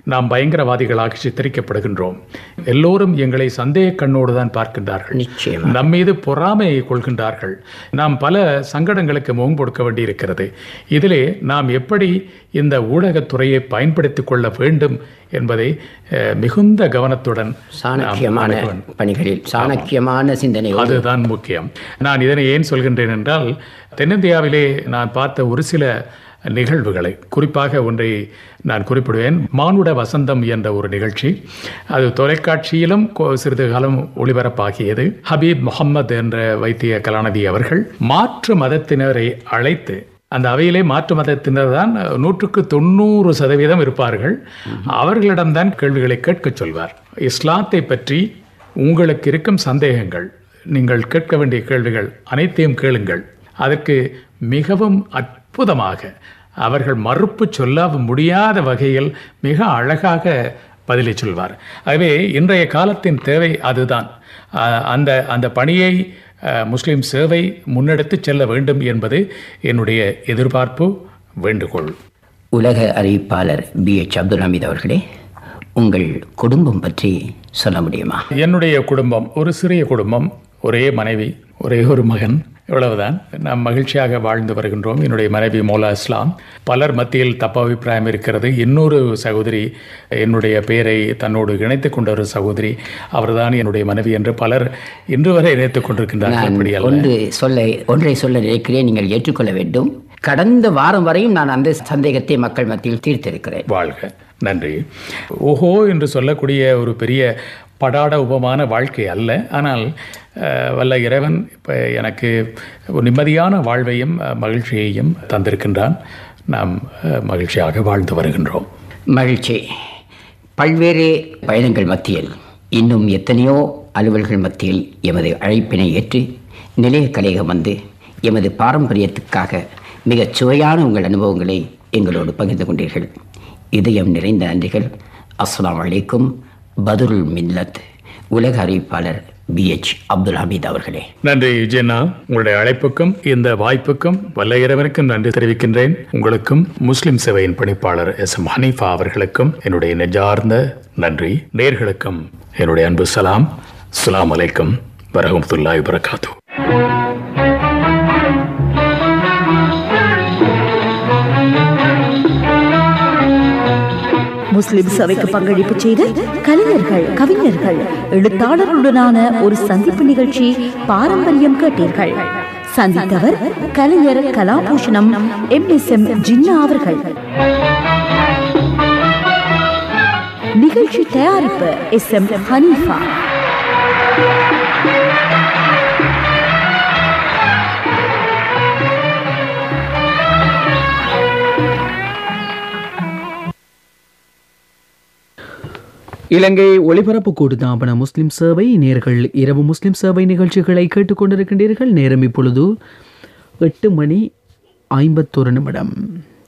நாம் பயங்கரவாதிகளாக சித்தரிக்கப்படுகின்றோம் எல்லோரும் எங்களை சந்தேக கண்ணோடு தான் பார்க்கின்றார்கள் நிச்சயமா நம் மீது பொறாமையை கொள்கின்றார்கள் நாம் பல சங்கடங்களுக்கு முகம் கொடுக்க வேண்டியிருக்கிறது இதிலே நாம் எப்படி இந்த ஊடகத்துறையை பயன்படுத்திக் கொள்ள வேண்டும் என்பதை அஹ், மிகுந்த கவனத்துடன் நாம் சாணக்கியமான அணுக வேண்டும். பணிகளில் சாணக்கியமான சிந்தனை அதுதான் முக்கியம் நான் இதனை ஏன் சொல்கின்றேன் என்றால் தென்னிந்தியாவிலே நான் பார்த்த ஒரு சில நிகழ்வுகளை குறிப்பாக ஒன்றை நான் குறிப்பிடுவேன் மானுட வசந்தம் என்ற ஒரு நிகழ்ச்சி அது தொலைக்காட்சியிலும் கொ- சிறிது காலம் ஒளிபரப்பாகியது ஹபீப் முகம்மது என்ற வைத்திய கலாநிதி அவர்கள் மாற்று மதத்தினரை அழைத்து அந்த அவையிலே மாற்று மதத்தினர் தான் நூற்றுக்கு தொண்ணூறு சதவீதம் இருப்பார்கள் அவர்களிடம்தான் கேள்விகளை கேட்கச் சொல்வார் இஸ்லாத்தை பற்றி உங்களுக்கு இருக்கும் சந்தேகங்கள் நீங்கள் கேட்க வேண்டிய கேள்விகள் அனைத்தையும் கேளுங்கள் அதற்கு மிகவும் அற்புதமாக அவர்கள் மறுப்பு சொல்ல முடியாத வகையில் மிக அழகாக பதிலை சொல்வார் ஆகவே இன்றைய காலத்தின் தேவை அதுதான் அஹ், அந்த அந்த பணியை அஹ், முஸ்லிம் சேவை முன்னெடுத்து செல்ல வேண்டும் என்பது என்னுடைய எதிர்பார்ப்பு வேண்டுகோள் உலக அறிவிப்பாளர் பி எச் அப்துல் ஹமீத் அவர்களே உங்கள் குடும்பம் பற்றி சொல்ல முடியுமா என்னுடைய குடும்பம் ஒரு சிறிய குடும்பம் ஒரே மனைவி ஒரே ஒரு மகன் இவ்வளவுதான் நாம் மகிழ்ச்சியாக வாழ்ந்து வருகின்றோம் என்னுடைய மனைவி மோலா இஸ்லாம் பலர் மத்தியில் தப்ப அபிப்பிராயம் இருக்கிறது இன்னொரு சகோதரி என்னுடைய பெயரை தன்னோடு இணைத்துக் கொண்ட ஒரு சகோதரி அவர்தான் என்னுடைய மனைவி என்று பலர் இன்று வரை இணைத்துக் கொண்டிருக்கின்றார்கள் நான் அப்படி அல்ல ஒன்று சொல்ல ஒன்றை சொல்ல நினைக்கிறேன் நீங்கள் ஏற்றுக்கொள்ள வேண்டும் கடந்த வாரம் வரையும் நான் அந்த சந்தேகத்தை மக்கள் மத்தியில் தீர்த்திருக்கிறேன் வாழ்க நன்றி ஓஹோ என்று சொல்லக்கூடிய ஒரு பெரிய படாட உபமான வாழ்க்கை அல்ல ஆனால் அஹ், வல்ல இறைவன் இப்போ எனக்கு ஒரு நிம்மதியான வாழ்வையும் அஹ், மகிழ்ச்சியையும் தந்திருக்கின்றான் நாம் அஹ், மகிழ்ச்சியாக வாழ்ந்து வருகின்றோம் மகிழ்ச்சி பல்வேறு பயணங்கள் மத்தியில் இன்னும் எத்தனையோ அலுவல்கள் மத்தியில் எமது அழைப்பினை ஏற்று நிலைய கலையகம் வந்து எமது பாரம்பரியத்துக்காக மிகச் சுவையான உங்கள் அனுபவங்களை எங்களோடு பகிர்ந்து கொண்டீர்கள் இதயம் நிறைந்த நன்றிகள் அஸ்ஸலாமு அலைக்கும் பதுருல் மில்லத் உலக அறிவிப்பாளர் பி எச் அப்துல் ஹமீத் அவர்களே நன்றி ஜென்னா உங்களுடைய அழைப்புக்கும் இந்த வாய்ப்புக்கும் வல்ல இறைவனுக்கும் நன்றி தெரிவிக்கின்றேன் உங்களுக்கும் முஸ்லிம் சேவையின் பணிப்பாளர் எஸ் எம் ஹனீஃபா அவர்களுக்கும் என்னுடைய நெஞ்சார்ந்த நன்றி நேர்களுக்கும் என்னுடைய அன்பு சலாம் அஸ்ஸலாமு அலைக்கும் வரஹமத்துல்லாஹி வரகாத்து முஸ்லிம் சபைக்கு பங்களிப்பு செய்த கலைஞர்கள் கவிஞர்கள் எழுத்தாளர்களுடனான ஒரு சந்திப்பு நிகழ்ச்சி பாரம்பரியம் கேட்டீர்கள் சந்தித்தவர் கலைஞர் Kalabhushanam M S M Jinna அவர்கள் நிகழ்ச்சி தயாரிப்பு எஸ் எம் ஹனீஃபா இலங்கை ஒளிபரப்பு கூட்டுத்தாபன முஸ்லிம் சேவை நேர்கள் இரவு முஸ்லிம் சேவை நிகழ்ச்சிகளை கேட்டுக்கொண்டிருக்கின்றீர்கள் நேரம் இப்பொழுது எட்டு மணி ஐம்பத்தொரு நிமிடம்